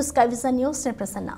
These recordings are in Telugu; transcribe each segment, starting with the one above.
స్కై విజన్ న్యూస్ నేను ప్రసన్న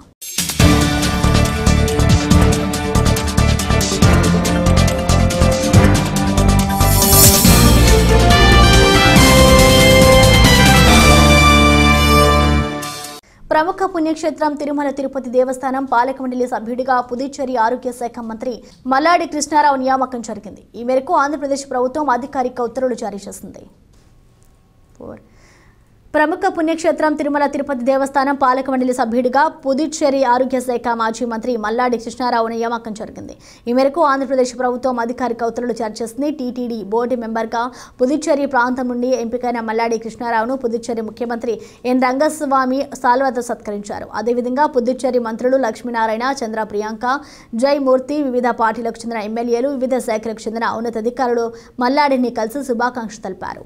ప్రముఖ పుణ్యక్షేత్రం తిరుమల తిరుపతి దేవస్థానం పాలక మండలి సభ్యుడిగా పుదుచ్చేరి ఆరోగ్య శాఖ మంత్రి మల్లాడి కృష్ణారావు నియామకం జరిగింది ఈ మేరకు ఆంధ్రప్రదేశ్ ప్రభుత్వం అధికారిక ఉత్తర్వులు జారీ చేసింది ఫోర్ ప్రముఖ పుణ్యక్షేత్రం తిరుమల తిరుపతి దేవస్థానం పాలక మండలి సభ్యుడిగా పుదుచ్చేరి ఆరోగ్య శాఖ మాజీ మంత్రి మల్లాడి కృష్ణారావు నియామకం జరిగింది ఈ మేరకు ఆంధ్రప్రదేశ్ ప్రభుత్వం అధికారిక ఉత్తర్వులు జారీ చేసింది టీటీడీ బోర్డు మెంబర్గా పుదుచ్చేరి ప్రాంతం నుండి ఎంపికైన మల్లాడి కృష్ణారావును పుదుచ్చేరి ముఖ్యమంత్రి ఎన్ రంగస్వామి సాల్వతో సత్కరించారు అదేవిధంగా పుదుచ్చేరి మంత్రులు లక్ష్మీనారాయణ చంద్ర ప్రియాంక జయమూర్తి వివిధ పార్టీలకు చెందిన ఎమ్మెల్యేలు వివిధ శాఖలకు చెందిన ఉన్నతాధికారులు మల్లాడిని కలిసి శుభాకాంక్షలు తెలిపారు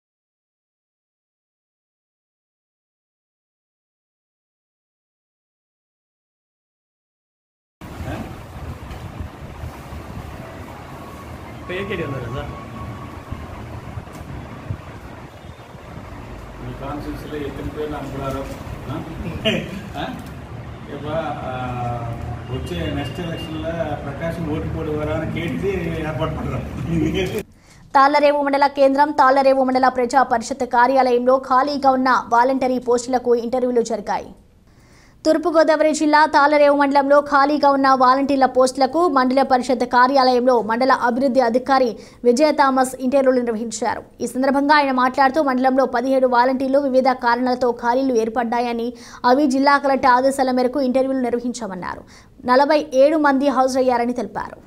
పేకెట్ ఉన్నారు సార్ మీ కాన్స్టిట్యూన్సీలో ఎత్తిన పేర్లు అనుకున్నారు ఆ? ఆ? ఇవ్వ, ఆ, వచ్చే నెక్స్ట్ ఎలక్షన్లో ప్రకాశం ఓటు పోటీ వరాన్ని కేటీ ఏర్పాటు పడతాం తాళ్లరేవు మండల కేంద్రం తాళ్లరేవు మండల ప్రజా పరిషత్ కార్యాలయంలో ఖాళీగా ఉన్న వాలంటరీ పోస్టులకు ఇంటర్వ్యూలు జరిగాయి తూర్పుగోదావరి జిల్లా తాళ్లరేవు మండలంలో ఖాళీగా ఉన్న వాలంటీర్ల పోస్టులకు మండల పరిషత్ కార్యాలయంలో మండల అభివృద్ధి అధికారి విజయ థామస్ ఇంటర్వ్యూలు నిర్వహించారు ఈ సందర్భంగా ఆయన మాట్లాడుతూ మండలంలో పదిహేడు వాలంటీర్లు వివిధ కారణాలతో ఖాళీలు ఏర్పడ్డాయని అవి జిల్లా కలెక్టర్ ఆదేశాల మేరకు ఇంటర్వ్యూలు నిర్వహించామన్నారు నలభై ఏడు మంది హాజరయ్యారని తెలిపారు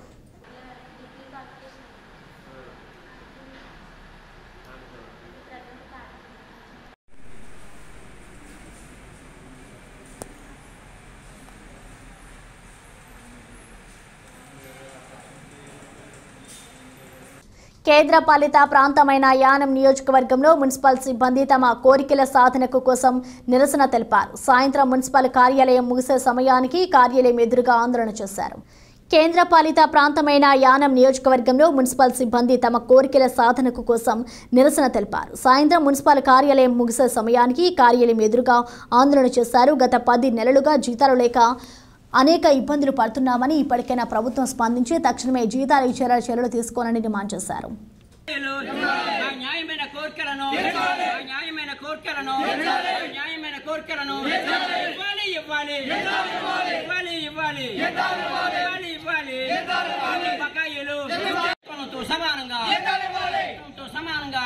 కేంద్రపాలిత ప్రాంతమైన యానం నియోజకవర్గంలో మున్సిపల్ సిబ్బంది తమ కోరికల సాధనకు కోసం నిరసన తెలిపారు సాయంత్రం మున్సిపల్ కార్యాలయం ముగిసే సమయానికి కార్యాలయం ఎదురుగా ఆందోళన చేశారు కేంద్రపాలిత ప్రాంతమైన యానం నియోజకవర్గంలో మున్సిపల్ సిబ్బంది తమ కోరికల సాధనకు కోసం నిరసన తెలిపారు సాయంత్రం మున్సిపల్ కార్యాలయం ముగిసే సమయానికి కార్యాలయం ఎదురుగా ఆందోళన చేశారు గత పది నెలలుగా జీతాలు లేక అనేక ఇబ్బందులు పడుతున్నామని ఇప్పటికైనా ప్రభుత్వం స్పందించి తక్షణమే జీతాలు ఇచ్చేలా చర్యలు తీసుకోవాలని డిమాండ్ చేశారు ఆ న్యాయమైన కోరికలను ఆ న్యాయమైన కోరికలను ఆ న్యాయమైన కోరికలను ఇవ్వాలి ఇవ్వాలి ఇవ్వాలి ఇవ్వాలి ఇవ్వాలి ఇవ్వాలి అన్ని బకాయిలు తో సమానంగా తో సమానంగా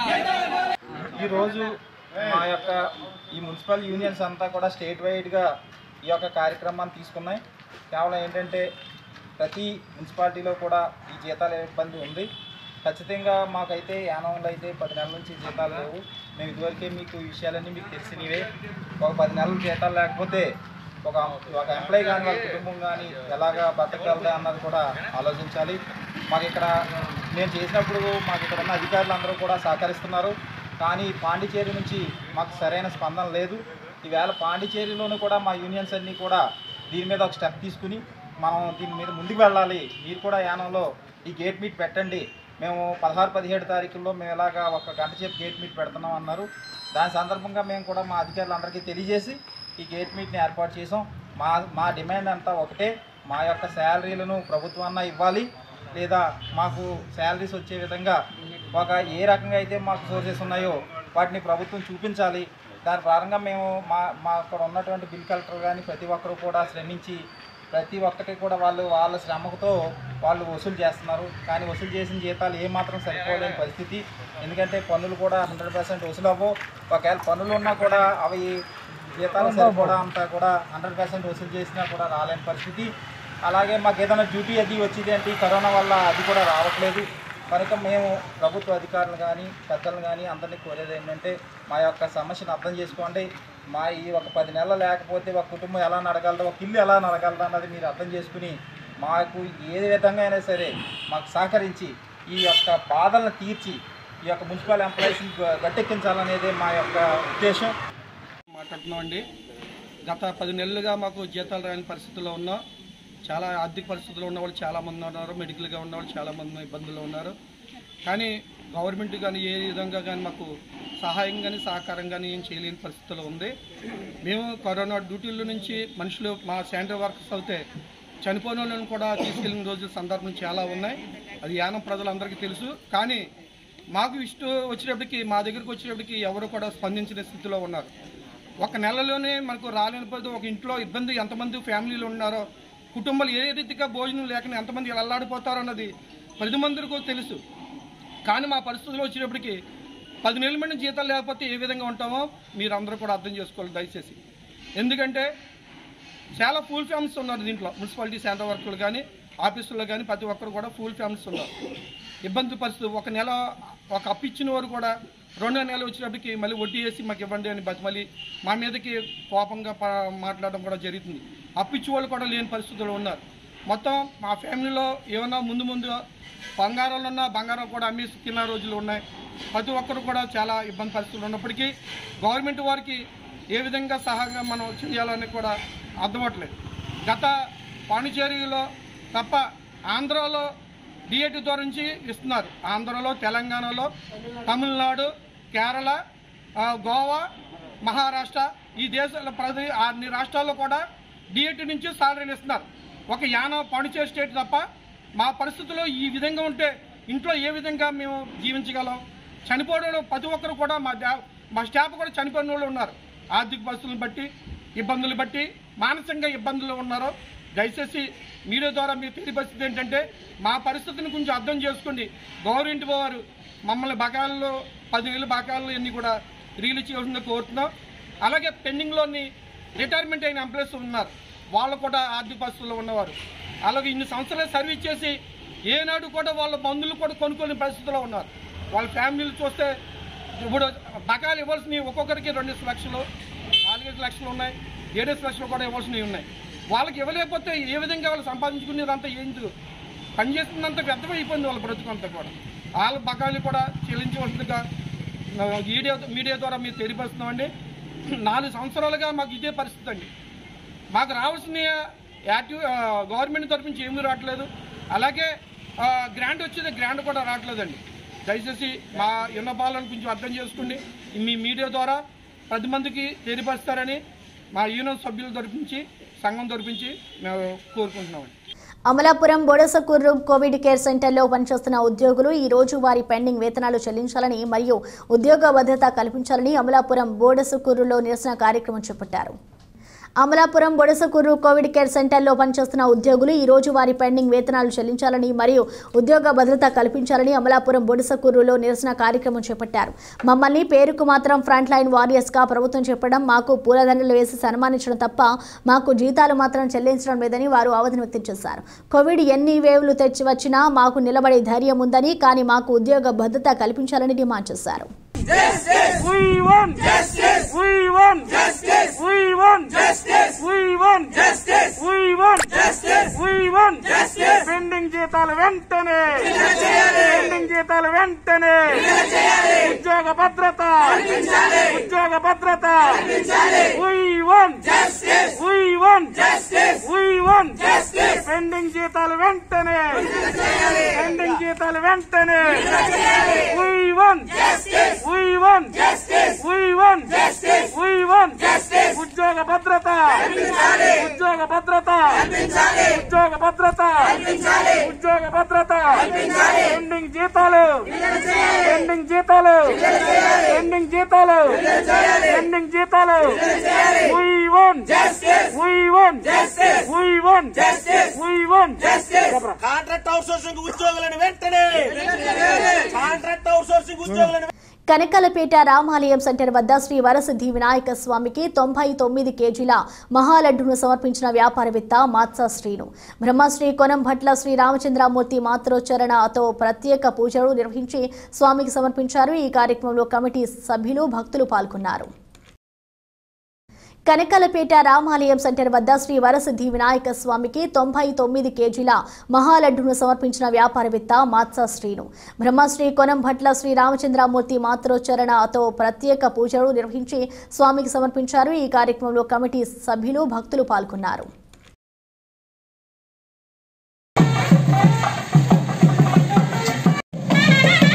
ఈరోజు మా యొక్క ఈ మున్సిపల్ యూనియన్స్ అంతా కూడా స్టేట్ వైడ్గా ఈ యొక్క కార్యక్రమాన్ని తీసుకున్నాయి కేవలం ఏంటంటే ప్రతి మున్సిపాలిటీలో కూడా ఈ జీతాల ఇబ్బంది ఉంది ఖచ్చితంగా మాకైతే యానంలో అయితే పది నెలల నుంచి జీతాలు లేవు మేము ఇదివరకే మీకు ఈ విషయాలన్నీ మీకు తెలిసినవే ఒక పది నెలలు జీతాలు లేకపోతే ఒక ఒక ఎంప్లాయీ కానీ వాళ్ళ కుటుంబం కానీ ఎలాగా బతకగలదా అన్నది కూడా ఆలోచించాలి మాకు ఇక్కడ నేను చేసినప్పుడు మాకు ఇక్కడ ఉన్న అధికారులు అందరూ కూడా సహకరిస్తున్నారు కానీ పాండిచేరి నుంచి మాకు సరైన స్పందన లేదు ఈవేళ పాండిచేరిలోనూ కూడా మా యూనియన్స్ అన్నీ కూడా దీని మీద ఒక స్టెప్ తీసుకుని మనం దీని మీద ముందుకు వెళ్ళాలి మీరు కూడా యానంలో ఈ గేట్ మీట్ పెట్టండి మేము పదహారు పదిహేడు తారీఖుల్లో మేము ఇలాగా ఒక గంట సేపు గేట్ మీట్ పెడుతున్నాం అన్నారు దాని సందర్భంగా మేము కూడా మా అధికారులందరికీ తెలియజేసి ఈ గేట్ మీట్ని ఏర్పాటు చేసాం మా మా డిమాండ్ అంతా ఒకటే మా యొక్క శాలరీలను ప్రభుత్వం అన్న ఇవ్వాలి లేదా మాకు శాలరీస్ వచ్చే విధంగా ఒక ఏ రకంగా అయితే మాకు సోర్సెస్ ఉన్నాయో వాటిని ప్రభుత్వం చూపించాలి దాని ప్రారంభంగా మేము మా మా అక్కడ ఉన్నటువంటి బిల్ కలెక్టర్ కానీ ప్రతి ఒక్కరు కూడా శ్రమించి ప్రతి ఒక్కటి కూడా వాళ్ళు వాళ్ళ శ్రమతో వాళ్ళు వసూలు చేస్తున్నారు కానీ వసూలు చేసిన జీతాలు ఏమాత్రం సరిపోలేని పరిస్థితి ఎందుకంటే పన్నులు కూడా హండ్రెడ్ పర్సెంట్ వసూలు అవ్వవు ఒకవేళ పన్నులు ఉన్నా కూడా అవి జీతాలు సరిపోవడం అంతా కూడా హండ్రెడ్ పర్సెంట్ వసూలు చేసినా కూడా రాలేని పరిస్థితి అలాగే మాకు ఏదైనా డ్యూటీ అది వచ్చింది అంటే ఈ కరోనా వల్ల అది కూడా రావట్లేదు కనుక మేము ప్రభుత్వ అధికారులు కానీ పెద్దలు కానీ అందరినీ కోరేది ఏంటంటే మా యొక్క సమస్యను అర్థం చేసుకోండి మా ఈ ఒక పది నెలలు లేకపోతే ఒక కుటుంబం ఎలా నడగలదు ఒక ఇల్లు ఎలా నడగలదు అన్నది మీరు అర్థం చేసుకుని మాకు ఏ విధంగా అయినా సరే మాకు సహకరించి ఈ యొక్క బాధలను తీర్చి ఈ యొక్క మున్సిపల్ ఎంప్లాయీస్ని గట్టెక్కించాలనేదే మా యొక్క ఉద్దేశం మాట్లాడుతున్నామండి గత పది నెలలుగా మాకు జీతాలు రాని పరిస్థితుల్లో ఉన్నాం చాలా ఆర్థిక పరిస్థితుల్లో ఉన్న వాళ్ళు చాలా మంది ఉన్నారు మెడికల్గా ఉన్న వాళ్ళు చాలా మంది ఇబ్బందుల్లో ఉన్నారు కానీ గవర్నమెంట్ కానీ ఏ విధంగా కానీ మాకు సహాయం కానీ సహకారం కానీ ఏం చేయలేని పరిస్థితిలో ఉంది మేము కరోనా డ్యూటీల నుంచి మనుషులు మా శానిటరీ వర్కర్స్ అయితే చనిపోయిన వాళ్ళని కూడా తీసుకెళ్లిన రోజుల సందర్భం చాలా ఉన్నాయి అది యానం ప్రజలందరికీ తెలుసు కానీ మాకు ఇష్టం వచ్చేటప్పటికి మా దగ్గరికి వచ్చేటప్పటికి ఎవరు కూడా స్పందించిన స్థితిలో ఉన్నారు ఒక నెలలోనే మనకు రాలేని పోతే ఒక ఇంట్లో ఇబ్బంది ఎంతమంది ఫ్యామిలీలు ఉన్నారో కుటుంబాలు ఏ రీతిగా భోజనం లేకుండా ఎంతమంది ఇలా అల్లాడిపోతారో అన్నది పది మందికి తెలుసు కానీ మా పరిస్థితుల్లో వచ్చేటప్పటికి పది నెలల మంది జీతాలు లేకపోతే ఏ విధంగా ఉంటామో మీరు అందరూ కూడా అర్థం చేసుకోవాలి దయచేసి ఎందుకంటే చాలా ఫుల్ ఫ్యామిలీస్ ఉన్నారు దీంట్లో మున్సిపాలిటీ సెంటర్ వర్కులు కానీ ఆఫీసుల్లో కానీ ప్రతి ఒక్కరు కూడా ఫుల్ ఫ్యామిలీస్ ఉన్నారు ఇబ్బంది పరిస్థితి ఒక నెల ఒక అప్పు ఇచ్చిన వారు కూడా రెండో నెల వచ్చినప్పటికి మళ్ళీ వడ్డీ వేసి మాకు ఇవ్వండి అని బతిమలి మా మీదకి కోపంగా ప- మాట్లాడడం కూడా జరుగుతుంది అప్పు ఇచ్చే వాళ్ళు కూడా లేని పరిస్థితుల్లో ఉన్నారు మొత్తం మా ఫ్యామిలీలో ఏమన్నా ముందు ముందు బంగారాలు ఉన్నా బంగారం కూడా అమ్మేసి తిన్న రోజులు ఉన్నాయి ప్రతి ఒక్కరు కూడా చాలా ఇబ్బంది పరిస్థితులు ఉన్నప్పటికీ గవర్నమెంట్ వారికి ఏ విధంగా సహాయంగా మనం చేయాలని కూడా అర్థమవట్లేదు గత పాండిచేరిలో తప్ప ఆంధ్రాలో డిఏటి ద్వారా నుంచి ఇస్తున్నారు ఆంధ్రలో తెలంగాణలో తమిళనాడు కేరళ ఆ, గోవా మహారాష్ట్ర ఈ దేశాల ప్రతి అన్ని రాష్ట్రాల్లో కూడా డిఏటి నుంచి సాలరీలు ఇస్తున్నారు ఒక యాన పాండిచేరి స్టేట్ తప్ప మా పరిస్థితుల్లో ఈ విధంగా ఉంటే ఇంట్లో ఏ విధంగా మేము జీవించగలం చనిపోవడం ప్రతి ఒక్కరు కూడా మా డా- మా స్టాఫ్ కూడా చనిపోయిన వాళ్ళు ఉన్నారు ఆర్థిక పరిస్థితులను బట్టి ఇబ్బందులు బట్టి మానసికంగా ఇబ్బందులు ఉన్నారు దయచేసి మీడియా ద్వారా మీ తెలియ పరిస్థితి ఏంటంటే మా పరిస్థితిని కొంచెం అర్థం చేసుకోండి గవర్నమెంట్ వారు మమ్మల్ని బకాయిలు పదివేలు బకాయిలు అన్ని కూడా రిలీజ్ చేయాల్సిందిగా కోరుతున్నాం అలాగే పెండింగ్లోని రిటైర్మెంట్ అయిన ఎంప్లాయీస్ ఉన్నారు వాళ్ళు కూడా ఆర్థిక పరిస్థితుల్లో ఉన్నవారు అలాగే ఇన్ని సంవత్సరాలు సర్వీస్ చేసి ఏనాడు కూడా వాళ్ళ మందులు కూడా కొనుక్కోని పరిస్థితిలో ఉన్నారు వాళ్ళ ఫ్యామిలీలు చూస్తే ఇప్పుడు బకాయిలు ఇవ్వాల్సినవి ఒక్కొక్కరికి రెండు లక్షలు నాలుగైదు లక్షలు ఉన్నాయి ఏడేసి లక్షలు కూడా ఇవ్వాల్సినవి ఉన్నాయి వాళ్ళకి ఇవ్వలేకపోతే ఏ విధంగా వాళ్ళు సంపాదించుకునేదంతా ఏంటి పని చేస్తున్నంత వ్యర్థమైపోయింది వాళ్ళ బ్రతుకంతా కూడా వాళ్ళ బకాయిలు కూడా చెల్లించవలసిందిగా ఆ, మీడియా మీడియా ద్వారా మీరు తెలియపరుస్తున్నామండి నాలుగు సంవత్సరాలుగా మాకు ఇదే పరిస్థితి అండి మాకు రావాల్సిన యాక్టివ్ ఆ, గవర్నమెంట్ తరఫు నుంచి ఏమీ రావట్లేదు అలాగే ఆ, గ్రాంట్ వచ్చేది గ్రాంట్ కూడా రావట్లేదండి దయచేసి మా ఉన్న పాలను కొంచెం అర్థం చేసుకోండి మీ మీడియా ద్వారా పది మందికి తెలియపరుస్తారని మా యూనియన్ సభ్యుల తరపు నుంచి సంఘం తరపు నుంచి మేము కోరుకుంటున్నామండి అమలాపురం బొడసకూరు కోవిడ్ కేర్ సెంటర్లో పనిచేస్తున్న ఉద్యోగులు ఈ రోజు వారి పెండింగ్ వేతనాలు చెల్లించాలని మరియు ఉద్యోగ భద్రత కల్పించాలని అమలాపురం బోడసకూరులో నిరసన కార్యక్రమం చేపట్టారు అమలాపురం బొడసకూరు కోవిడ్ కేర్ సెంటర్లో పనిచేస్తున్న ఉద్యోగులు ఈ రోజు వారి పెండింగ్ వేతనాలు చెల్లించాలని మరియు ఉద్యోగ భద్రత కల్పించాలని అమలాపురం బొడసకూరులో నిరసన కార్యక్రమం చేపట్టారు మమ్మల్ని పేరుకు మాత్రం ఫ్రంట్ లైన్ వారియర్స్ గా ప్రభుత్వం చెప్పడం మాకు పూలదండలు వేసి సన్మానించడం తప్ప మాకు జీతాలు మాత్రం చెల్లించడం లేదని వారు ఆవేదన వ్యక్తం చేశారు కోవిడ్ ఎన్ని వేవ్లు తెచ్చి వచ్చినా మాకు నిలబడే ధైర్యం ఉందని కానీ మాకు ఉద్యోగ భద్రత కల్పించాలని డిమాండ్ చేశారు We want justice. We want justice. We want justice. We want justice. We want justice. We want justice. Pending జీతాలు వెంటనే పెండింగ్ జీతాలు వెంటనే ఉద్యోగ భద్రత ఉద్యోగ భద్రత We want justice. We want justice. We want justice. Pending జీతాలు వెంటనే పెండింగ్ జీతాలు వెంటనే We want justice. We want justice. We want justice. We want justice. ఉద్యోగ భద్రత ఉద్యోగ భద్రత ఉద్యోగ భద్రత ఉద్యోగ భద్రత పెండింగ్ జీతాలు పెండింగ్ జీతాలు పెండింగ్ జీతాలు పెండింగ్ జీతాలు We want justice. We want justice. We want justice. We want justice. Contract outsourcing ఉద్యోగులను వెంటనే కాంట్రాక్ట్ అవుట్ సోర్సింగ్ ఉద్యోగులను కనకాలపేట రామాలయం సెంటర్ వద్ద శ్రీ వరసిద్ధి వినాయక స్వామికి తొంభై తొమ్మిది కేజీల మహాలడ్డును సమర్పించిన వ్యాపారవేత్త మాత్స శ్రీను బ్రహ్మశ్రీ కొనం భట్ల శ్రీ రామచంద్రమూర్తి మాత్రోచ్చరణతో ప్రత్యేక పూజలు నిర్వహించి స్వామికి సమర్పించారు ఈ కార్యక్రమంలో కమిటీ సభ్యులు భక్తులు పాల్గొన్నారు కనకాలపేట రామాలయం సెంటర్ వద్ద శ్రీ వరసిద్ధి వినాయక స్వామికి తొంభై తొమ్మిది కేజీల మహాలడ్డును సమర్పించిన వ్యాపారవేత్త మాత్స శ్రీను బ్రహ్మశ్రీ కొనం భట్ల శ్రీ రామచంద్రమూర్తి మాత్రోచ్చరణతో ప్రత్యేక పూజలు నిర్వహించి స్వామికి సమర్పించారు ఈ కార్యక్రమంలో కమిటీ సభ్యులు భక్తులు పాల్గొన్నారు Thank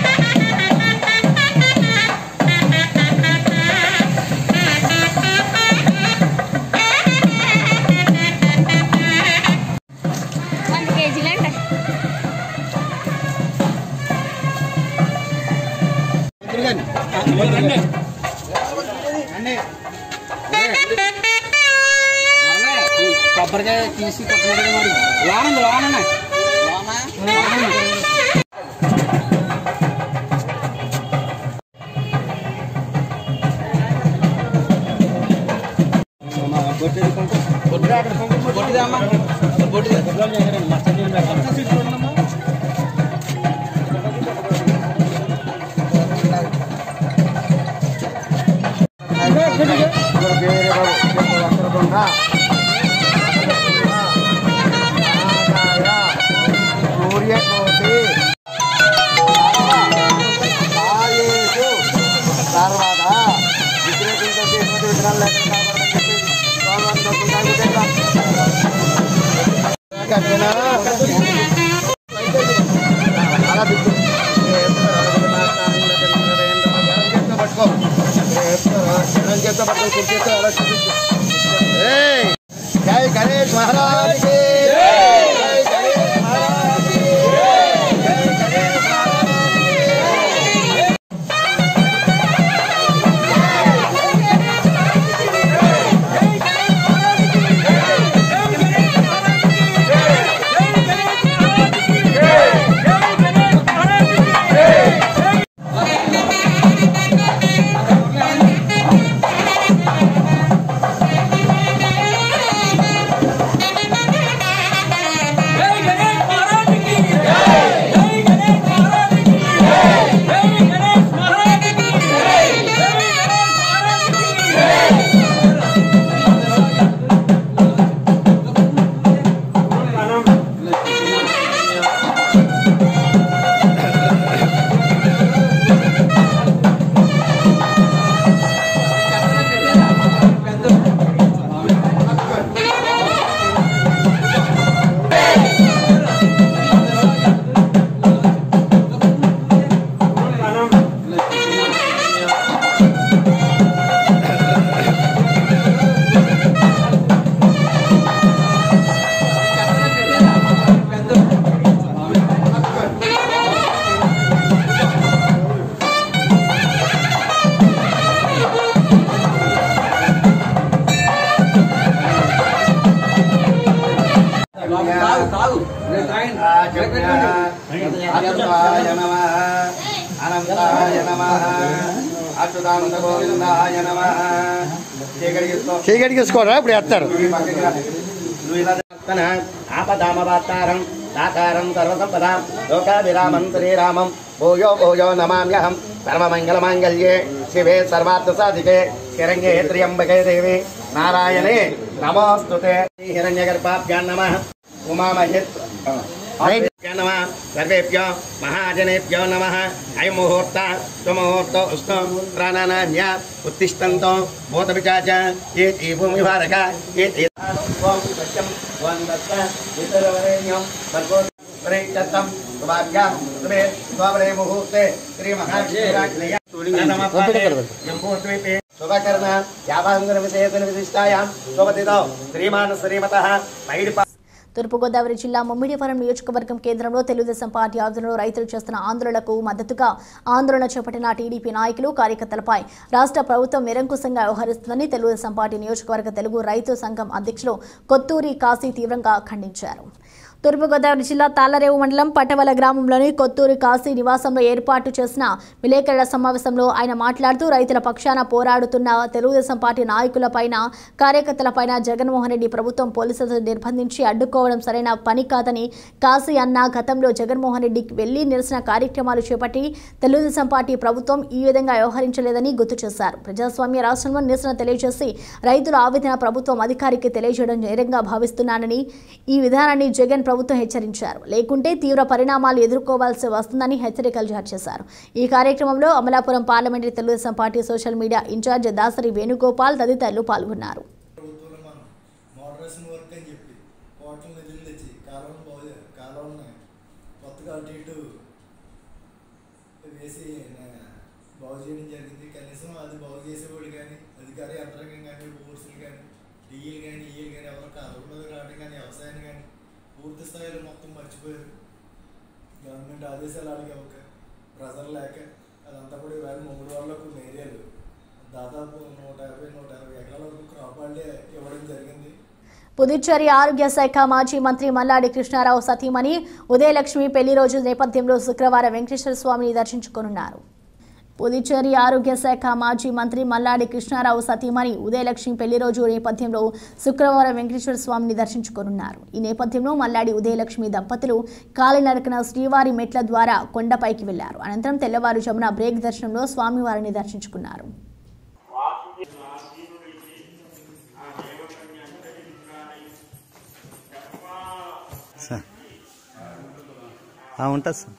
కొబ్బరికాయ తీసి కొట్టుకుంటే మరి లోనంది లోనన్నా సూర్యకోటి తర్వాత విక్రేతలతో చేసినటువంటి విత్తనాలు లేకుండా కాపాడమని చెప్పి స్వామివారిని కోరుకుంటాం. అలా దిక్కు. పట్టుకో చేత్తో పట్టుకో కుడి చేత్తో అలా చూపించు ఏయ్! జై గణేష్ మహారాజ్ కి జై గణేష్ మహారాజ్ కి జై గణేష్ మహారాజ్ కి అచ్యుతాయ నమ అనంతాయ నమ అచ్యుతానంద గోవిందాయ నమ చీకటికేసుకోరా ఇప్పుడు వేస్తారు ఆపదామవాత్తారం దాతారం సర్వసంపదాం లోకాభిరామం శ్రీరామం భూయో భూయో నమామ్యహం సర్వమంగళమాంగళ్యే శివే సర్వార్థసాధికే శరణ్యే త్ర్యంబకే దేవి నారాయణే నమోస్తుతే హిరణ్యగర్భాభ్యాం నమః ఉమామహేత్ నమ సర్వేభ్యో మహాజనేభ్యో నమ అయం ముహూర్త సుముహూర్త ఉష్ణ ప్రాణానాన్య ఉత్తిష్టంతో భూతపిచాచ ఏ ఈ భూమి భారక ఏ ఓం సత్యం ఓం దత్త ఇతరవరేణ్యం భర్గో ప్రేక్షతం శుభాభ్యాం శుభే స్వావరే ముహూర్తే శ్రీ మహాశివరాజ్ఞయ జంబూద్వీపే శుభకర్ణ యాభాంగన విశేషణ విశిష్టాయాం శుభతితో శ్రీమాన్ శ్రీమత పైడి తూర్పుగోదావరి జిల్లా ముమ్మిడివరం నియోజకవర్గం కేంద్రంలో తెలుగుదేశం పార్టీ ఆధ్వర్యంలో రైతులు చేస్తున్న ఆందోళనకు మద్దతుగా ఆందోళన చేపట్టిన టీడీపీ నాయకులు కార్యకర్తలపై రాష్ట్ర ప్రభుత్వం నిరంకుశంగా వ్యవహరిస్తుందని తెలుగుదేశం పార్టీ నియోజకవర్గ తెలుగు రైతు సంఘం అధ్యక్షులు కొత్తూరి కాశీ తీవ్రంగా ఖండించారు తూర్పుగోదావరి జిల్లా తాళ్లరేవు మండలం పటవల గ్రామంలోని కొత్తూరి కాశీ నివాసంలో ఏర్పాటు చేసిన విలేకరుల సమావేశంలో ఆయన మాట్లాడుతూ రైతుల పక్షాన పోరాడుతున్న తెలుగుదేశం పార్టీ నాయకులపైన కార్యకర్తలపైన జగన్మోహన్ రెడ్డి ప్రభుత్వం పోలీసులతో నిర్బంధించి అడ్డుకోవడం సరైన పని కాదని కాశీ అన్న గతంలో జగన్మోహన్ రెడ్డికి వెళ్లి నిరసన కార్యక్రమాలు చేపట్టి తెలుగుదేశం పార్టీ ప్రభుత్వం ఈ విధంగా వ్యవహరించలేదని గుర్తు చేశారు ప్రజాస్వామ్య రాష్ట్రంలో నిరసన తెలియజేసి రైతుల ఆవేదన ప్రభుత్వం అధికారికి తెలియజేయడం నేరంగా భావిస్తున్నానని ఈ విధానాన్ని జగన్ ప్రభుత్వం హెచ్చరించారు లేకుంటే తీవ్ర పరిణామాలు ఎదుర్కోవాల్సి వస్తుందని హెచ్చరికలు జారీ చేశారు ఈ కార్యక్రమంలో Amalapuram parliamentary Telugu Desam party social media incharge Dasari Venugopal తదితరులు పాల్గొన్నారు ప్రభుత్వంలో మనం మోడరేషన్ వర్క్ అని చెప్పి కోట్ల నిధులు తెచ్చి కాలువలు బాగు కాలువలను కొత్తగా అటు ఇటు వేసి నా- బాగు చేయడం జరిగింది కనీసం అది బాగు చేసేవాడు కానీ అధికార యంత్రాంగం కానీ ఫోర్సులు కానీ డిఈలు కానీ ఈలు కానీ ఎవరో కాలువల మీద రావడం కానీ వ్యవసాయాన్ని కానీ పూర్తి స్థాయిలో మొత్తం మర్చిపోయారు గవర్నమెంట్ ఆదేశాలు అడిగాక ప్రజలు లేక అదంతా కూడా ఇవాళ మూడు వాళ్ళ కొన్ని ఏరియాలు దాదాపు నూట యాభై నూట అరవై ఎకరాల వరకు క్రాప్ హాలిడే ఇవ్వడం జరిగింది పుదుచ్చేరి ఆరోగ్య శాఖ మాజీ మంత్రి మల్లాడి కృష్ణారావు సతీమణి ఉదయలక్ష్మి పెళ్లి రోజు నేపథ్యంలో శుక్రవారం వెంకటేశ్వర స్వామిని దర్శించుకోనున్నారు పుదుచ్చేరి ఆరోగ్య శాఖ మాజీ మంత్రి మల్లాడి కృష్ణారావు సతీమణి ఉదయలక్ష్మి పెళ్లి రోజు నేపథ్యంలో శుక్రవారం వెంకటేశ్వర స్వామిని దర్శించుకోనున్నారు ఈ నేపథ్యంలో మల్లాడి ఉదయలక్ష్మి దంపతులు కాలినడకన శ్రీవారి మెట్ల ద్వారా కొండపైకి వెళ్లారు అనంతరం తెల్లవారుజామున బ్రేక్ దర్శనంలో స్వామివారిని దర్శించుకున్నారు సార్ ఉంటుంది సార్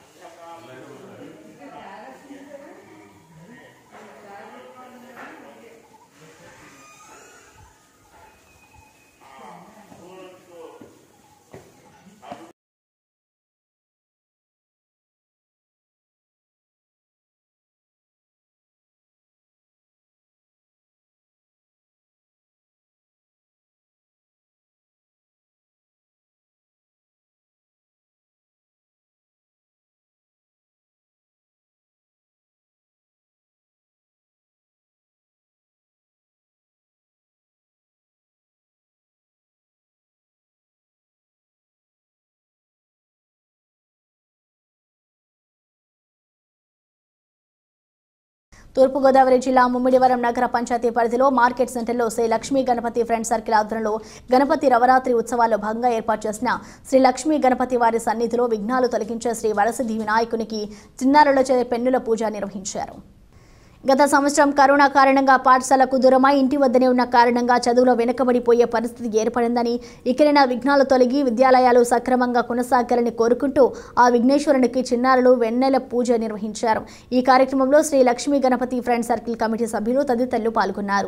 తూర్పుగోదావరి జిల్లా ముమ్మిడివరం నగర పంచాయతీ పరిధిలో మార్కెట్ సెంటర్లో శ్రీ లక్ష్మీ గణపతి ఫ్రెండ్ సర్కిల్ ఆధ్వర్యంలో గణపతి నవరాత్రి ఉత్సవాల్లో భాగంగా ఏర్పాటు చేసిన శ్రీ లక్ష్మీ గణపతి వారి సన్నిధిలో విఘ్నాలు తొలగించే శ్రీ వరసిద్ధి వినాయకునికి చిన్నారుల చేత పెన్నుల పూజ నిర్వహించారు గత సంవత్సరం కరోనా కారణంగా పాఠశాలకు దూరమై ఇంటి వద్దనే ఉన్న కారణంగా చదువులో వెనుకబడిపోయే పరిస్థితి ఏర్పడిందని ఇకనైనా విఘ్నాలు తొలగి విద్యాలయాలు సక్రమంగా కొనసాగాలని కోరుకుంటూ ఆ విఘ్నేశ్వరునికి చిన్నారులు వెన్నెల పూజ నిర్వహించారు ఈ కార్యక్రమంలో Shri Lakshmi Ganapati friend circle committee సభ్యులు తదితరులు పాల్గొన్నారు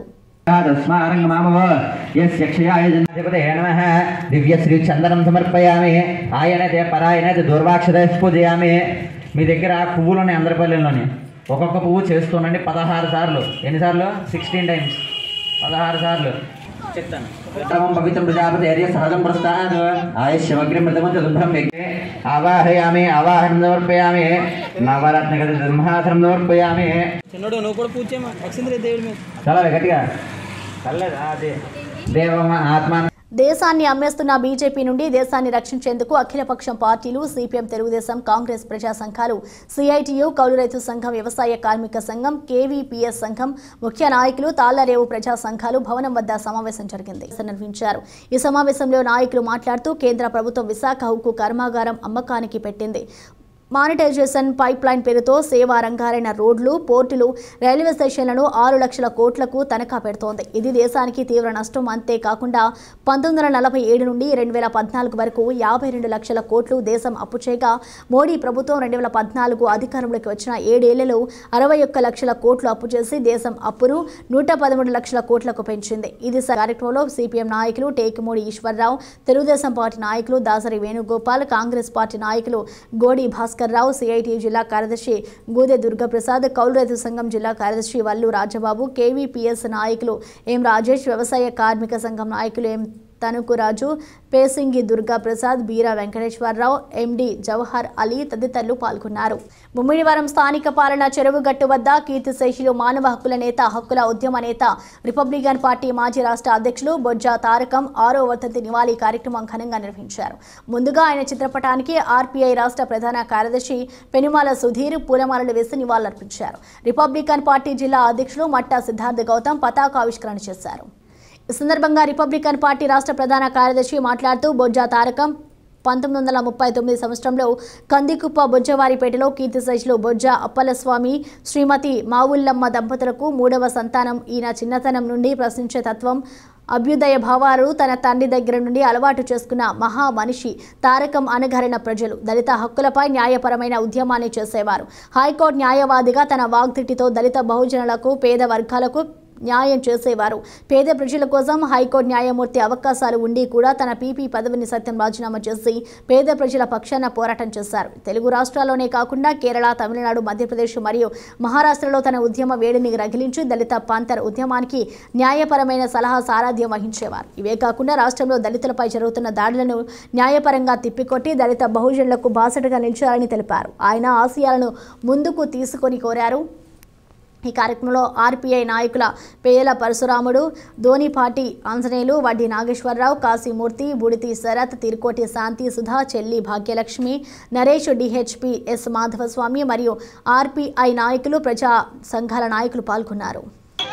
దివ్యశ్రీ చందనం సమర్పయామి ఆయనతే పరాయనతే దూర్వాక్షర పూజయామి మీ దగ్గర పువ్వులు ఉన్నాయి అందరి పల్లెల్లోని ఒక్కొక్క పువ్వు చేస్తుండండి పదహారు సార్లు ఎన్నిసార్లు సిక్స్టీన్ టైమ్స్ పదహారు సార్లు చెప్తాను ఉత్తమం పవిత్రం ప్రజాపతి హర్య సహజం ప్రస్థాన్ ఆయుష్యమగ్రం మృతమంత దుర్భం వ్యక్తే ఆవాహయామి ఆవాహనం సమర్పయామి నవరత్నగత సింహాసనం సమర్పయామి చిన్నోడు నువ్వు కూడా పూజ చేయమా వచ్చింది దేవుడి మీద చాలా గట్టిగా చల్లదు అదే దేవమ ఆత్మ దేశాన్ని అమ్మేస్తున్న బీజేపీ నుండి దేశాన్ని రక్షించేందుకు అఖిలపక్షం పార్టీలు సిపిఎం తెలుగుదేశం కాంగ్రెస్ ప్రజా సంఘాలు సిఐటియు కౌలు రైతు సంఘం వ్యవసాయ కార్మిక సంఘం కేవీపీఎస్ సంఘం ముఖ్య నాయకులు తాళ్లరేవు ప్రజా సంఘాలు భవనం వద్ద సమావేశం జరిగింది నిర్వహించారు ఈ సమావేశంలో నాయకులు మాట్లాడుతూ కేంద్ర ప్రభుత్వం విశాఖ ఉక్కు కర్మాగారం అమ్మకానికి పెట్టింది మానిటైజేషన్ పైప్ లైన్ పేరుతో సేవా రంగాలైన రోడ్లు పోర్టులు రైల్వే స్టేషన్లను ఆరు లక్షల కోట్లకు తనఖా పెడుతోంది ఇది దేశానికి తీవ్ర నష్టం అంతేకాకుండా పంతొమ్మిది వందల నలభై ఏడు నుండి రెండు వేల పద్నాలుగు వరకు యాభై రెండు లక్షల కోట్లు దేశం అప్పు చేయగా మోడీ ప్రభుత్వం రెండు వేల పద్నాలుగు అధికారంలోకి వచ్చిన ఏడేళ్లలో అరవై ఒక్క లక్షల కోట్లు అప్పు చేసి దేశం అప్పును నూట పదమూడు లక్షల కోట్లకు పెంచింది ఇది స- కార్యక్రమంలో సిపిఎం నాయకులు టేకిమూడి ఈశ్వరరావు తెలుగుదేశం పార్టీ నాయకులు దాసరి వేణుగోపాల్ కాంగ్రెస్ పార్టీ నాయకులు గోడి భాస్కర్ రావు సిఐటి జిల్లా కార్యదర్శి గూదె దుర్గప్రసాద్ కౌలు రైతు సంఘం జిల్లా కార్యదర్శి వల్లు రాజబాబు కేవీపీఎస్ నాయకులు ఎం రాజేష్ వ్యవసాయ కార్మిక సంఘం నాయకులు ఎం తణుకురాజు పేసింగి దుర్గా ప్రసాద్ బీరా వెంకటేశ్వరరావు ఎండి జవహర్ అలీ తదితరులు పాల్గొన్నారు ముమ్మిడివరం స్థానిక పాలన చెరువుగట్టు వద్ద కీర్తిశేషులు మానవ హక్కుల నేత హక్కుల ఉద్యమ నేత రిపబ్లికన్ పార్టీ మాజీ రాష్ట్ర అధ్యక్షులు బొజ్జా తారకం ఆరో వర్ధంతి నివాళి కార్యక్రమం ఘనంగా నిర్వహించారు ముందుగా ఆయన చిత్రపటానికి ఆర్పీఐ రాష్ట్ర ప్రధాన కార్యదర్శి పెనుమాల సుధీర్ పూలమాలలు వేసి నివాళులర్పించారు రిపబ్లికన్ పార్టీ జిల్లా అధ్యక్షులు మట్టా సిద్ధార్థ గౌతమ్ పతాకావిష్కరణ చేశారు ఈ సందర్భంగా రిపబ్లికన్ పార్టీ రాష్ట్ర ప్రధాన కార్యదర్శి మాట్లాడుతూ బొజ్జా తారకం పంతొమ్మిది వందల ముప్పై తొమ్మిది సంవత్సరంలో కందికుప్ప బొజ్జవారిపేటలో కీర్తిశేషులు బొజ్జ అప్పలస్వామి శ్రీమతి మావుల్లమ్మ దంపతులకు మూడవ సంతానం ఈయన చిన్నతనం నుండి ప్రశ్నించే తత్వం అభ్యుదయ భావాలు తన తండ్రి దగ్గర నుండి అలవాటు చేసుకున్న మహా మనిషి తారకం అనగారిన ప్రజలు దళిత హక్కులపై న్యాయపరమైన ఉద్యమాన్ని చేసేవారు హైకోర్టు న్యాయవాదిగా తన వాగ్దిటితో దళిత బహుజనులకు పేద వర్గాలకు న్యాయం చేసేవారు పేద ప్రజల కోసం హైకోర్టు న్యాయమూర్తి అవకాశాలు ఉండి కూడా తన పీపీ పదవిని సత్యం రాజీనామా చేసి పేద ప్రజల పక్షాన పోరాటం చేశారు తెలుగు రాష్ట్రాల్లోనే కాకుండా కేరళ తమిళనాడు మధ్యప్రదేశ్ మరియు మహారాష్ట్రలో తన ఉద్యమ వేడిని రగిలించి దళిత పాంతర్ ఉద్యమానికి న్యాయపరమైన సలహా సారథ్యం వహించేవారు ఇవే కాకుండా రాష్ట్రంలో దళితులపై జరుగుతున్న దాడులను న్యాయపరంగా తిప్పికొట్టి దళిత బహుజనులకు బాసటగా నిలిచారని తెలిపారు ఆయన ఆశయాలను ముందుకు తీసుకొని కోరారు ఈ కార్యక్రమంలో ఆర్పీఐ నాయకుల పేయల పరశురాముడు ధోనిపాటి ఆంజనేయులు వడ్డీ నాగేశ్వరరావు కాశీమూర్తి బుడితి శరత్ తిరుకోటి శాంతి సుధా చెల్లి భాగ్యలక్ష్మి నరేష్ డిహెచ్పి ఎస్ మాధవస్వామి మరియు ఆర్పీఐ నాయకులు ప్రజా సంఘాల నాయకులు పాల్గొన్నారు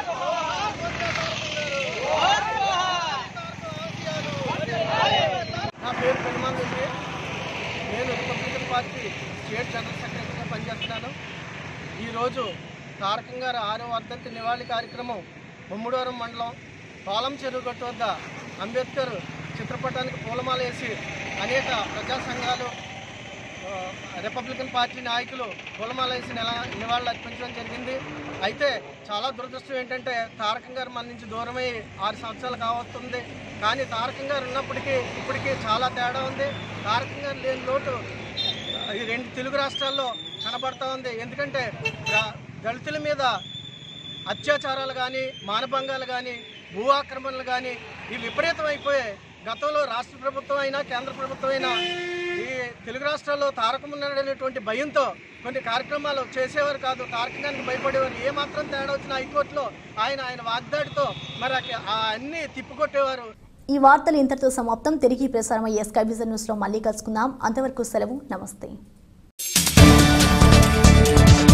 నా పేరు పెనుమాన్ రెడ్డి నేను రిపబ్లికన్ పార్టీ స్టేట్ జనరల్ సెక్రటరీగా పనిచేస్తున్నాను ఈరోజు తారకం గారి ఆరో వర్ధంతి నివాళి కార్యక్రమం ముమ్మడివరం మండలం పాలం చెరువు గట్టు వద్ద అంబేద్కర్ చిత్రపటానికి పూలమాల వేసి అనేక ప్రజా సంఘాలు ఆ, రిపబ్లికన్ పార్టీ నాయకులు పూలమాల వేసి నెల నివాళులు అర్పించడం జరిగింది అయితే చాలా దురదృష్టం ఏంటంటే తారకం గారు మన నుంచి దూరమై ఆరు సంవత్సరాలు కావస్తుంది కానీ తారకం గారు ఉన్నప్పటికీ ఇప్పటికీ చాలా తేడా ఉంది తారకం గారు లేని లోటు ఈ రెండు తెలుగు రాష్ట్రాల్లో కనబడతా ఉంది ఎందుకంటే ద- దళితుల మీద అత్యాచారాలు కానీ మానభంగాలు కానీ భూ ఆక్రమణలు కానీ ఇవి విపరీతం అయిపోయాయి గతంలో రాష్ట్ర ప్రభుత్వం అయినా కేంద్ర ప్రభుత్వం అయినా ఈ తెలుగు రాష్ట్రాల్లో తారకం ఉన్నాడనేటువంటి భయంతో కొన్ని కార్యక్రమాలు చేసేవారు కాదు తారకానికి భయపడేవారు ఏ మాత్రం తేడా వచ్చిన హైకోర్టులో ఆయన ఆయన వాగ్దాడితో మరి ఆ- ఆ అన్ని తిప్పికొట్టేవారు ఈ వార్తలు ఇంతటితో సమాప్తం తిరిగి ప్రసారం అయ్యే స్కై విజన్ న్యూస్లో మళ్ళీ కలుసుకుందాం అంతవరకు సెలవు నమస్తే